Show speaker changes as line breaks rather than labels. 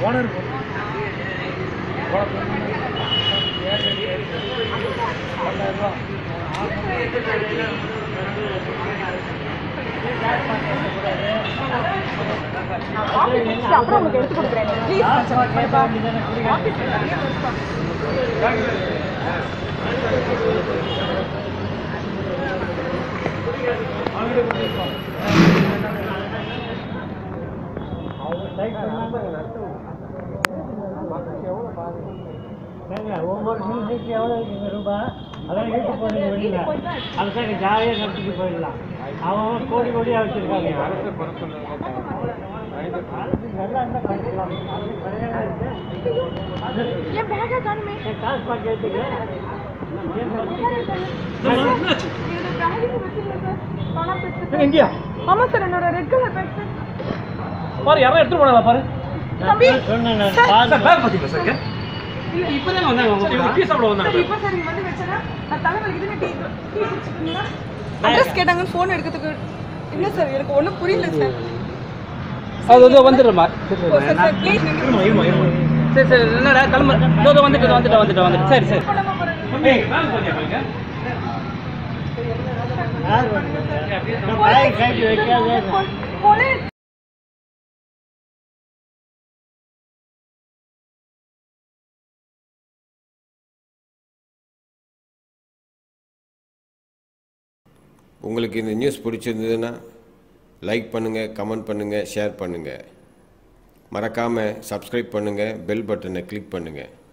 Owner
அப்புறம் உங்களுக்கு எடுத்து கொடுக்குறேன் ப்ளீஸ்
ஒவ்வொரு மியூசிக் எவ்வளோ இருக்குங்க ரூபாய் அதான் இழுத்து போடுங்க வெளியில் அதுக்காக ஜாலியாக நடத்திட்டு போயிடலாம் அவன் கோடி கோடியாக வச்சுருக்காங்க நல்லா இருந்தால் பண்ணிக்கலாம் அது கிடையாது
என் பேக்கை காணுமே
என் காசு பாக்கி எடுத்துக்கிறேன்
என்னோட பேக்கை வச்சிருந்தேன் சார் பணம் பெற்று
எங்கேயா
ஆமா சார் என்னோட ரெட் கலர் பேக் சார்
பாரு யாரும் எடுத்துட்டு போனாங்களா பாரு
தம்பி
சொன்னேன் நான்
சார்,
பாத்து-
சார் பேக் பாத்தீங்களா சார் இங்க?
இல்ல
இப்பதான் வந்தாங்க அவங்க இவங்க டீ சாப்பிட வந்தாங்க
சார் இப்போ சார் இங்க வந்து வச்சேன்னா நான் தலைவலிக்குதுன்னு டீ டீ குடிச்சிருக்கீங்களா அட்ரஸ் கேட்டாங்கன்னு ஃபோன் எடுக்கிறதுக்கு இல்ல சார் எனக்கு ஒன்றும் புரியல சார்
அது வந்து வந்துடுறமா
ஓ, சார் சார் ப்ளீஸ் நீங்க
சரி சரி என்னடா கிளம்பு இதோ இதோ வந்துட்டு வந்துட்டு வந்துட்டு வந்துட்டு சரி சரி
பண்ணாம போறேன்
யார் பண்ணுறது? நான் பேக் கைட்டு வைக்காதே
போலே
உங்களுக்கு இந்த நியூஸ் பிடிச்சிருந்ததுன்னா லைக் பண்ணுங்கள் கமெண்ட் பண்ணுங்கள் ஷேர் பண்ணுங்கள் மறக்காமல் சப்ஸ்கிரைப் பண்ணுங்கள் பெல் பட்டனை கிளிக் பண்ணுங்கள்